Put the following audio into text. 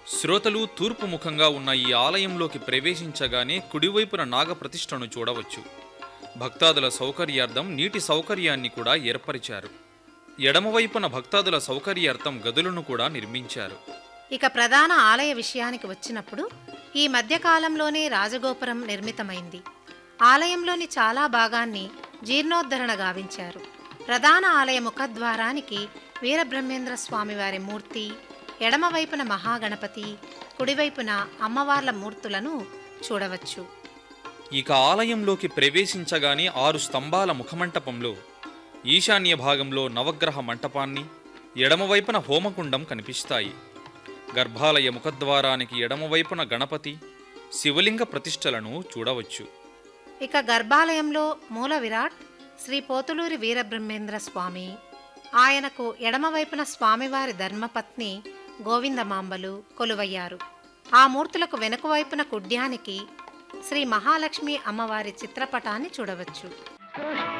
శ్రోతలు తూర్పు ముఖంగా ఉన్న ఈ ఆలయంలోకి ప్రవేశించగానే కుడివైపున నాగప్రతిష్ఠను చూడవచ్చు భక్తాదుల సౌకర్యార్థం నీటి సౌకర్యాన్ని కూడా ఏర్పరిచారు ఎడమవైపున భక్తాదుల సౌకర్యార్థం గదులను కూడా నిర్మించారు ఇక ప్రధాన ఆలయ విషయానికి వచ్చినప్పుడు ఈ మధ్యకాలంలోనే రాజగోపురం నిర్మితమైంది ఆలయంలోని చాలా భాగాన్ని జీర్ణోద్ధరణ గావించారు ప్రధాన ఆలయ ముఖద్వారానికి వీరబ్రహ్మేంద్ర స్వామివారి మూర్తి ఎడమవైపున మహాగణపతి కుడివైపున అమ్మవార్ల మూర్తులను చూడవచ్చు ఇక ఆలయంలోకి ప్రవేశించగానే ఆరు స్తంభాల ముఖమంటపంలో ఈశాన్య భాగంలో నవగ్రహ మంటపాన్ని ఎడమవైపున హోమకుండం కనిపిస్తాయి గర్భాలయ ముఖద్వారానికి ఎడమవైపున గణపతి శివలింగ ప్రతిష్టలను చూడవచ్చు ఇక గర్భాలయంలో మూల విరాట్ శ్రీ పోతులూరి వీరబ్రహ్మేంద్ర స్వామి ఆయనకు ఎడమవైపున స్వామివారి ధర్మపత్ని గోవిందమాంబలు కొలువయ్యారు ఆ మూర్తులకు వెనుక వైపున కుడ్యానికి శ్రీ మహాలక్ష్మి అమ్మవారి చిత్రపటాన్ని చూడవచ్చు